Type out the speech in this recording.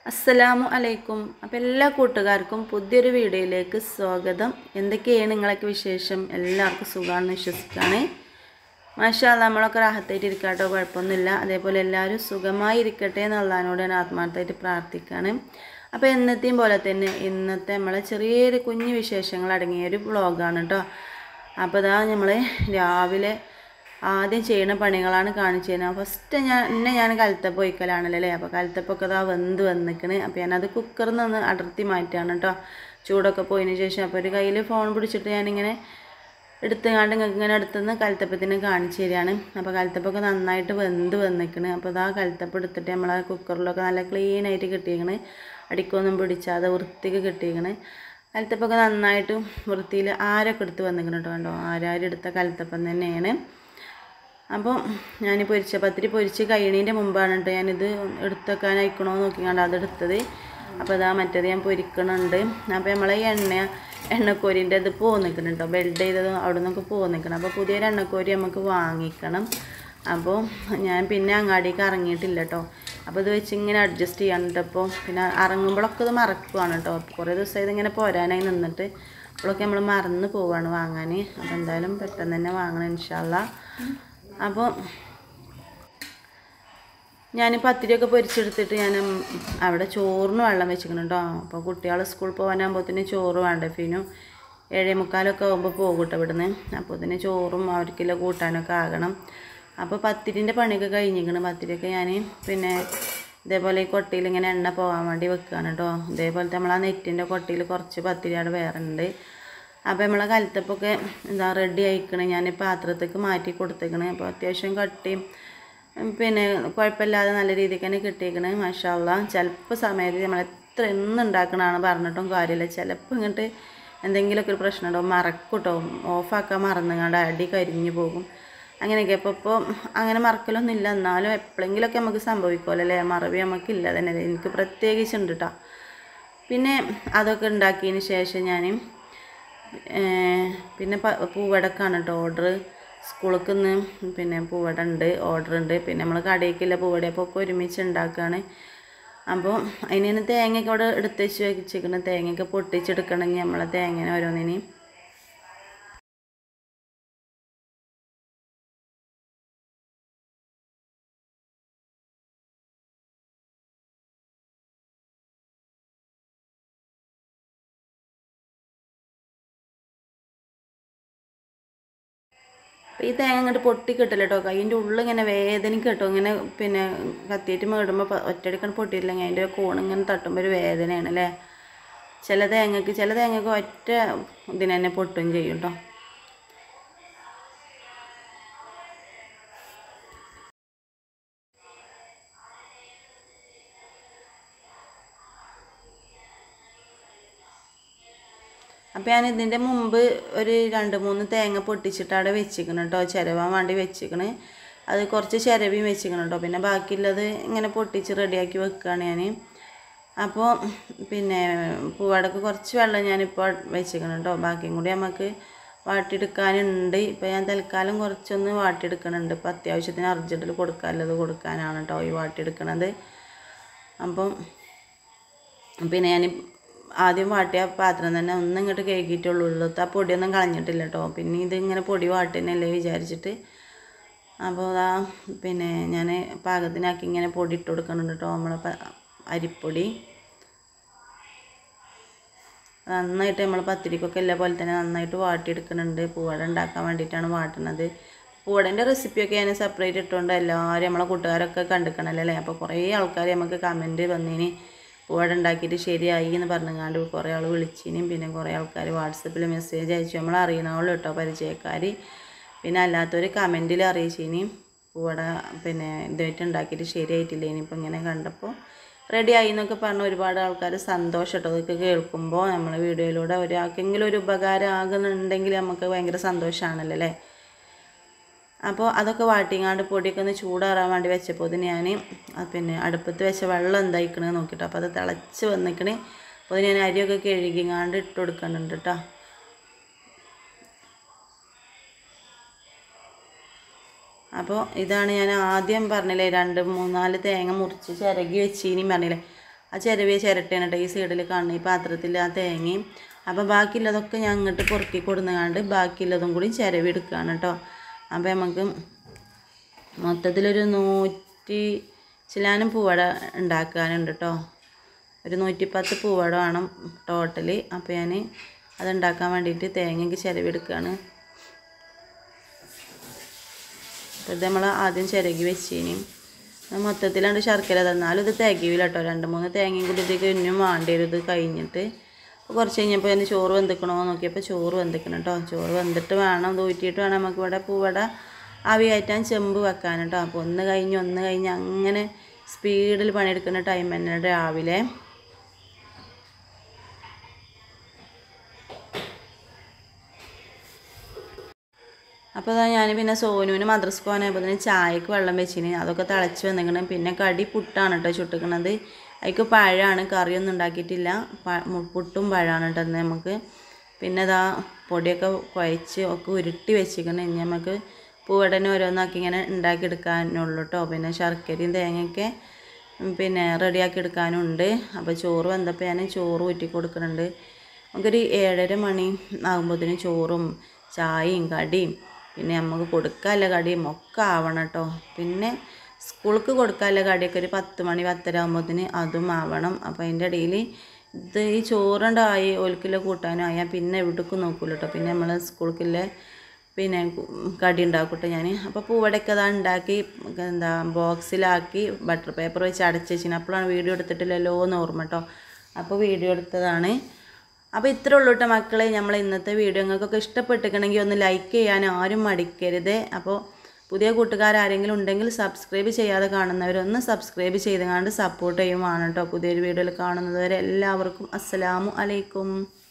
അസ്സലാമു അലൈക്കും അപ്പോൾ എല്ലാ കൂട്ടുകാർക്കും പുതിയൊരു വീഡിയോയിലേക്ക് സ്വാഗതം എന്തൊക്കെയാണ് നിങ്ങളൊക്കെ വിശേഷം എല്ലാവർക്കും സുഖമാണെന്ന് വിശ്വസിക്കുകയാണ് മാഷാ നമ്മളൊക്കെ റാഹത്തായിട്ട് ഇരിക്കട്ടോ കുഴപ്പമൊന്നുമില്ല അതേപോലെ എല്ലാവരും സുഖമായി ഇരിക്കട്ടെ എന്നുള്ളതിനോട് ഞാൻ ആത്മാർത്ഥമായിട്ട് പ്രാർത്ഥിക്കുകയാണ് അപ്പോൾ എന്നത്തെയും പോലെ തന്നെ ഇന്നത്തെ നമ്മളെ ചെറിയൊരു കുഞ്ഞു വിശേഷങ്ങൾ അടങ്ങിയ ഒരു വ്ളോഗാണ് കേട്ടോ അപ്പോൾ ഇതാ നമ്മൾ രാവിലെ ആദ്യം ചെയ്യുന്ന പണികളാണ് കാണിച്ചു തരുന്നത് ഫസ്റ്റ് ഞാൻ എന്നെ ഞാൻ കലത്തപ്പം ഒഴിക്കലാണല്ലോ അല്ലേ അപ്പോൾ കലത്തപ്പൊക്കെ ഇതാ വെന്ത് വന്നിക്കണ് അപ്പോൾ ഞാനത് കുക്കറിൽ നിന്ന് അടർത്തി മാറ്റുകയാണ് കേട്ടോ ചൂടൊക്കെ പോയതിന് ശേഷം അപ്പോൾ ഒരു കയ്യിൽ ഫോൺ പിടിച്ചിട്ട് ഞാനിങ്ങനെ എടുത്തുകാണ്ട് നിങ്ങൾക്ക് ഇങ്ങനെ അടുത്തുനിന്ന് കലത്തപ്പത്തിന് കാണിച്ചു തരികയാണ് അപ്പോൾ കലത്തപ്പൊക്കെ നന്നായിട്ട് വെന്ത് വന്നിക്കണ് അപ്പോൾ ഇതാ കലത്തപ്പം എടുത്തിട്ട് നമ്മൾ ആ കുക്കറിലൊക്കെ നല്ല ക്ലീൻ ആയിട്ട് കിട്ടിയേക്കണ് അടിക്കൊന്നും പിടിച്ചാതെ വൃത്തിക്ക് കിട്ടിയേക്കണ് കലത്തപ്പൊക്കെ നന്നായിട്ട് വൃത്തിയിൽ ആരൊക്കെ എടുത്ത് വന്നിക്കണം കേട്ടോ കണ്ടോ ആരാരും എടുത്ത കലത്തപ്പം തന്നെയാണ് അപ്പോൾ ഞാൻ പൊരിച്ച പത്തിരി പൊരിച്ച് കഴിയണതിൻ്റെ മുമ്പാണ് കേട്ടോ ഞാനിത് എടുത്തേക്കാൻ അയക്കണോ നോക്കിക്കാണ്ട് അതെടുത്തത് അപ്പോൾ ഇതാ മറ്റേത് ഞാൻ പൊരിക്കണുണ്ട് അപ്പോൾ നമ്മളെ ഈ എണ്ണ എണ്ണക്കോരിൻ്റെ ഇത് പോന്നിക്കണം കേട്ടോ ബെൽഡ് ചെയ്തത് അവിടെ നിന്നൊക്കെ പോന്നിക്കണം അപ്പോൾ പുതിയൊരു എണ്ണക്കോരി നമുക്ക് വാങ്ങിക്കണം അപ്പോൾ ഞാൻ പിന്നെ അങ്ങാടിക്ക് ഇറങ്ങിയിട്ടില്ല കേട്ടോ അപ്പോൾ ഇത് വെച്ച് ഇങ്ങനെ അഡ്ജസ്റ്റ് ചെയ്യാനുണ്ട് അപ്പോൾ പിന്നെ ഇറങ്ങുമ്പോഴൊക്കെ ഇത് മറക്കുവാണ് കേട്ടോ കുറേ ദിവസം ഇതിങ്ങനെ പോരാനായി നിന്നിട്ട് അപ്പോഴൊക്കെ നമ്മൾ മറന്ന് പോവാണ് വാങ്ങാൻ അപ്പോൾ എന്തായാലും പെട്ടെന്ന് തന്നെ വാങ്ങണം ഇൻഷാല്ല അപ്പോൾ ഞാൻ പത്തിരിയൊക്കെ പൊരിച്ചെടുത്തിട്ട് ഞാൻ അവിടെ ചോറിന് വെള്ളം വെച്ചിരിക്കണം കേട്ടോ അപ്പോൾ കുട്ടികൾ സ്കൂളിൽ പോകാനാകുമ്പോഴത്തേന് ചോറ് വേണ്ട ഫിനും ഏഴേ മുക്കാലൊക്കെ ആകുമ്പോൾ പോകും കേട്ടോ ഇവിടുന്ന് അപ്പോൾ ഇതിന് ചോറും അവർക്കുള്ള കൂട്ടാനൊക്കെ ആകണം അപ്പോൾ പത്തിരിൻ്റെ പണിയൊക്കെ കഴിഞ്ഞിരിക്കണം പത്തിരിയൊക്കെ ഞാൻ പിന്നെ ഇതേപോലെ ഈ കൊട്ടിയിൽ ഇങ്ങനെ എണ്ണ പോകാൻ വേണ്ടി വെക്കുകയാണ് കേട്ടോ ഇതേപോലത്തെ നമ്മൾ ആ നെറ്റിൻ്റെ കൊട്ടിയിൽ കുറച്ച് പത്തിരി അവിടെ വേറെ ഉണ്ട് അപ്പോൾ നമ്മളെ കലത്തപ്പൊക്കെ എന്താ റെഡി ആയിക്കണ് ഞാൻ പാത്രത്തേക്ക് മാറ്റി കൊടുത്തേക്കണ് അപ്പോൾ അത്യാവശ്യം കട്ടിയും പിന്നെ കുഴപ്പമില്ലാതെ നല്ല രീതിക്ക് തന്നെ കിട്ടിയേക്കണ് മാഷാള്ള ചിലപ്പോൾ സമയത്ത് നമ്മൾ എത്ര എന്ന് ഉണ്ടാക്കണതാണ് പറഞ്ഞിട്ടും കാര്യമില്ല ചിലപ്പോൾ ഇങ്ങോട്ട് എന്തെങ്കിലുമൊക്കെ ഒരു പ്രശ്നം ഉണ്ടാവും മറക്കൂട്ടോ ഓഫാക്കാൻ മറന്നുകൊണ്ട് അടി കരിഞ്ഞു പോകും അങ്ങനെയൊക്കെ അപ്പോൾ ഇപ്പോൾ അങ്ങനെ മറക്കലൊന്നും ഇല്ല എന്നാലും എപ്പോഴെങ്കിലുമൊക്കെ നമുക്ക് സംഭവിക്കുമല്ലോ അല്ലേ മറവി നമുക്കില്ല തന്നെ എനിക്ക് പ്രത്യേകിച്ചുണ്ട് കേട്ടോ പിന്നെ അതൊക്കെ ഉണ്ടാക്കിയതിന് ശേഷം ഞാൻ പിന്നെ പൂവടക്കാണ് കേട്ടോ ഓർഡർ സ്കൂളിൽ നിന്ന് പിന്നെ പൂവട ഉണ്ട് ഓർഡർ ഉണ്ട് പിന്നെ നമ്മൾ കടയിലേക്കുള്ള പൂവട അപ്പോൾ ഒക്കെ ഒരുമിച്ച് ഉണ്ടാക്കുകയാണ് അപ്പോൾ അതിന് തേങ്ങയൊക്കെ അവിടെ എടുത്ത് വെച്ച് വെച്ചിരിക്കണം തേങ്ങയൊക്കെ പൊട്ടിച്ചെടുക്കണമെങ്കിൽ നമ്മളെ തേങ്ങനെ ഓരോന്നിനെയും അപ്പോൾ ഈ തേങ്ങ ഇങ്ങോട്ട് പൊട്ടി കിട്ടില്ല കേട്ടോ അതിൻ്റെ ഉള്ളിൽ ഇങ്ങനെ വേദനയ്ക്ക് കേട്ടോ ഇങ്ങനെ പിന്നെ കത്തിയിട്ട് മേടുമ്പോൾ ഒറ്റയടിക്കാൻ പൊട്ടിയില്ലെങ്കിൽ അതിൻ്റെ കോൺ ഇങ്ങനെ തട്ടുമ്പോൾ ഒരു വേദനയാണ് അല്ലേ ചില തേങ്ങക്ക് ചില തേങ്ങക്ക് ഒറ്റ ഇതിന് തന്നെ പൊട്ടും ചെയ്യും കേട്ടോ അപ്പോൾ ഞാൻ ഇതിൻ്റെ മുമ്പ് ഒരു രണ്ട് മൂന്ന് തേങ്ങ പൊട്ടിച്ചിട്ട് അവിടെ വെച്ചിക്കണം കേട്ടോ ചിരവാൻ വേണ്ടി വെച്ചിക്കണ് അത് കുറച്ച് ചിരവിയും വെച്ചിക്കണം കേട്ടോ പിന്നെ ബാക്കിയുള്ളത് ഇങ്ങനെ പൊട്ടിച്ച് റെഡിയാക്കി വെക്കുകയാണ് ഞാൻ അപ്പോൾ പിന്നെ പൂവാടക്ക് കുറച്ച് വെള്ളം ഞാനിപ്പോൾ വെച്ചിക്കണം കേട്ടോ ബാക്കിയും കൂടി നമുക്ക് വാട്ടിയെടുക്കാനുണ്ട് ഇപ്പോൾ ഞാൻ തൽക്കാലം കുറച്ചൊന്ന് വാട്ടിയെടുക്കണുണ്ട് ഇപ്പോൾ അത്യാവശ്യത്തിന് അർജൻറ്റിൽ കൊടുക്കാനുള്ളത് കൊടുക്കാനാണ് കേട്ടോ ഈ വാട്ടിയെടുക്കണത് അപ്പം പിന്നെ ഞാൻ ആദ്യം വാട്ടിയ പാത്രം തന്നെ ഒന്നും ഇങ്ങോട്ട് കഴുകിയിട്ടുള്ളൂ ഉള്ളത്തെ ആ പൊടിയൊന്നും കളഞ്ഞിട്ടില്ല കേട്ടോ പിന്നെ ഇതിങ്ങനെ പൊടി വാട്ടുന്നല്ലേ വിചാരിച്ചിട്ട് അപ്പോൾ അതാ പിന്നെ ഞാൻ പാകത്തിനാക്കി ഇങ്ങനെ പൊടി ഇട്ട് കൊടുക്കുന്നുണ്ട് കേട്ടോ നമ്മളെ അരിപ്പൊടി നന്നായിട്ട് നമ്മൾ പത്തിരിക്കൊക്കെ എല്ലാ പോലെ തന്നെ നന്നായിട്ട് വാട്ടിയെടുക്കുന്നുണ്ട് പൂവട ഉണ്ടാക്കാൻ വേണ്ടിയിട്ടാണ് വാട്ടുന്നത് പൂവടൻ്റെ റെസിപ്പിയൊക്കെ ഞാൻ സെപ്പറേറ്റ് ഇട്ടുകൊണ്ട് എല്ലാവരും നമ്മളെ കൂട്ടുകാരൊക്കെ കണ്ടിക്കണല്ലോ അല്ലേ അപ്പോൾ കുറേ ആൾക്കാർ നമുക്ക് കമൻറ്റ് വന്നതിന് പൂവട ഉണ്ടാക്കിയിട്ട് ശരിയായി എന്ന് പറഞ്ഞങ്ങാണ്ട് കുറേ ആൾ വിളിച്ചിനും പിന്നെ കുറേ ആൾക്കാർ വാട്സപ്പിൽ മെസ്സേജ് അയച്ചു നമ്മൾ അറിയണവളും കേട്ടോ പരിചയക്കാർ പിന്നെ അല്ലാത്തവർ കമൻറ്റിൽ അറിയിച്ചിനും പൂവട പിന്നെ ഇതായിട്ട് ഉണ്ടാക്കിയിട്ട് ശരിയായിട്ടില്ല ഇനിയിപ്പോൾ ഇങ്ങനെ കണ്ടപ്പോൾ റെഡി ആയി എന്നൊക്കെ പറഞ്ഞ ഒരുപാട് ആൾക്കാർ സന്തോഷം കേട്ടോ അതൊക്കെ കേൾക്കുമ്പോൾ നമ്മൾ വീഡിയോയിലൂടെ ഒരാൾക്കെങ്കിലും ഒരു ഉപകാരം ആകുന്നുണ്ടെങ്കിൽ നമുക്ക് ഭയങ്കര സന്തോഷമാണല്ലോ അല്ലേ അപ്പോൾ അതൊക്കെ വാട്ടിങ്ങാണ്ട് പൊടിയൊക്കെ ഒന്ന് ചൂടാറാൻ വേണ്ടി വെച്ചപ്പോൾ ഇതിന് ഞാൻ പിന്നെ അടുപ്പത്ത് വെച്ച വെള്ളം എന്തായിക്കണേ നോക്കിയിട്ട് അപ്പോൾ അത് തിളച്ച് വന്നിക്കണേ അപ്പോൾ ഞാൻ അരിയൊക്കെ കഴുകിങ്ങാണ്ട് ഇട്ട് കൊടുക്കുന്നുണ്ട് കേട്ടോ അപ്പോൾ ഇതാണ് ഞാൻ ആദ്യം പറഞ്ഞില്ലേ രണ്ട് മൂന്നാല് തേങ്ങ മുറിച്ച് ചിരകി വെച്ചീനി പറഞ്ഞില്ലേ ആ ചിരവിയ ചിരട്ടയാണ് കേട്ടോ ഈ സൈഡിൽ കാണുന്ന ഈ പാത്രത്തിൽ ആ തേങ്ങയും അപ്പോൾ ബാക്കിയുള്ളതൊക്കെ ഞാൻ അങ്ങോട്ട് പൊറുക്കി കൊടുന്നുകൊണ്ട് ബാക്കിയുള്ളതും കൂടി ചിരവി എടുക്കുകയാണ് കേട്ടോ അപ്പോൾ നമുക്ക് മൊത്തത്തിലൊരു നൂറ്റി ചിലാനും പൂവട ഉണ്ടാക്കാനുണ്ട് കേട്ടോ ഒരു നൂറ്റിപ്പത്ത് പൂവട വേണം ടോട്ടല് അപ്പോൾ ഞാൻ അതുണ്ടാക്കാൻ വേണ്ടിയിട്ട് തേങ്ങയ്ക്ക് ചിരവെടുക്കുകയാണ് അപ്പോൾ ഇത് നമ്മൾ ആദ്യം ചിരകി വെച്ചിനി മൊത്തത്തിലാണ്ട് ശർക്കര തന്നാലും ഇത് തികയില്ല കേട്ടോ രണ്ട് മൂന്ന് തേങ്ങയും കൂടി ഇതിലേക്ക് ഇനിയും വേണ്ടി വരും ഇത് കഴിഞ്ഞിട്ട് അപ്പോൾ കുറച്ച് കഴിഞ്ഞപ്പോൾ അതിന് ചോറ് വെന്തിക്കണോ നോക്കിയപ്പോൾ ചോറ് വെന്തിക്കണം കേട്ടോ ചോറ് വെന്തിട്ട് വേണം ഇത് ഊറ്റിയിട്ട് വേണം നമുക്ക് ഇവിടെ പൂവട ആവി കയറ്റാൻ ചെമ്പ് വെക്കാൻ കേട്ടോ അപ്പോൾ ഒന്ന് കഴിഞ്ഞ് ഒന്ന് കഴിഞ്ഞ് അങ്ങനെ സ്പീഡിൽ പണിയെടുക്കുന്ന ടൈം തന്നെ രാവിലെ അപ്പോൾ അതാ ഞാൻ പിന്നെ സോനുവിന് മദ്രസ് പോകാനായപ്പോൾ തന്നെ ചായക്ക് വെള്ളം വെച്ചിന് അതൊക്കെ തിളച്ച് വന്നിക്കണം പിന്നെ കടി പുട്ടാണ് കേട്ടോ ചുട്ടിക്കണത് അതിക്ക് പഴമാണ് കറിയൊന്നും ഉണ്ടാക്കിയിട്ടില്ല പ- മു- പുട്ടും പഴമാണ് കേട്ടോ ഇന്ന് നമുക്ക് പിന്നെ ഇതാ പൊടിയൊക്കെ കുഴച്ച് ഒക്കെ ഉരുട്ടി വെച്ചിരിക്കണം ഇനി നമുക്ക് പൂവടനെ ഓരോന്നാക്കി ഇങ്ങനെ ഉണ്ടാക്കിയെടുക്കാനുള്ളൂ കേട്ടോ പിന്നെ ശർക്കരയും തേങ്ങയൊക്കെ ഉം, പിന്നെ റെഡിയാക്കി എടുക്കാനുണ്ട് അപ്പോൾ ചോറ് വന്നപ്പോൾ ഞാൻ ചോറ് ഊറ്റി കൊടുക്കുന്നുണ്ട് നമുക്കൊരു ഏഴര മണി ആകുമ്പോഴത്തേനും ചോറും ചായയും കടിയും പിന്നെ നമുക്ക് കൊടുക്കാനുള്ള കടിയും ഒക്കെ ആവണം കേട്ടോ പിന്നെ സ്കൂൾക്ക് കൊടുക്കാനുള്ള കടിയൊക്കെ ഒരു പത്ത് മണി പത്തര ആകുമ്പോഴത്തേന് അതും ആവണം അപ്പോൾ അതിൻ്റെ ഇടയിൽ ഇത് ഈ ചോറുണ്ടായി ഒലിക്കില്ല കൂട്ടാനും ആയാൽ പിന്നെ എവിടേക്കും നോക്കൂല കേട്ടോ പിന്നെ നമ്മൾ സ്കൂൾക്കില്ല പിന്നെ കു- കടി ഉണ്ടാക്കട്ടെ ഞാൻ അപ്പോൾ പൂവടയൊക്കെ അതാ ഉണ്ടാക്കി എന്താ ബോക്സിലാക്കി ബട്ടർ പേപ്പർ വെച്ച് അടച്ച് വെച്ചിന് അപ്പോഴാണ് വീഡിയോ എടുത്തിട്ടില്ലല്ലോ എന്ന് ഓർമ്മ കേട്ടോ അപ്പോൾ വീഡിയോ എടുത്തതാണ് അപ്പോൾ ഇത്രേ ഉള്ളൂ കേട്ടോ മക്കളെ നമ്മൾ ഇന്നത്തെ വീഡിയോ നിങ്ങൾക്കൊക്കെ ഇഷ്ടപ്പെട്ടിരിക്കണമെങ്കിൽ ഒന്ന് ലൈക്ക് ചെയ്യാൻ ആരും മടിക്കരുത് അപ്പോൾ പുതിയ കൂട്ടുകാർ ആരെങ്കിലും ഉണ്ടെങ്കിൽ സബ്സ്ക്രൈബ് ചെയ്യാതെ കാണുന്നവരൊന്ന് സബ്സ്ക്രൈബ് ചെയ്തുകൊണ്ട് സപ്പോർട്ട് ചെയ്യുവാണ് കേട്ടോ പുതിയൊരു വീഡിയോയിൽ കാണുന്നത് വരെ എല്ലാവർക്കും അസ്സലാമു അലൈക്കും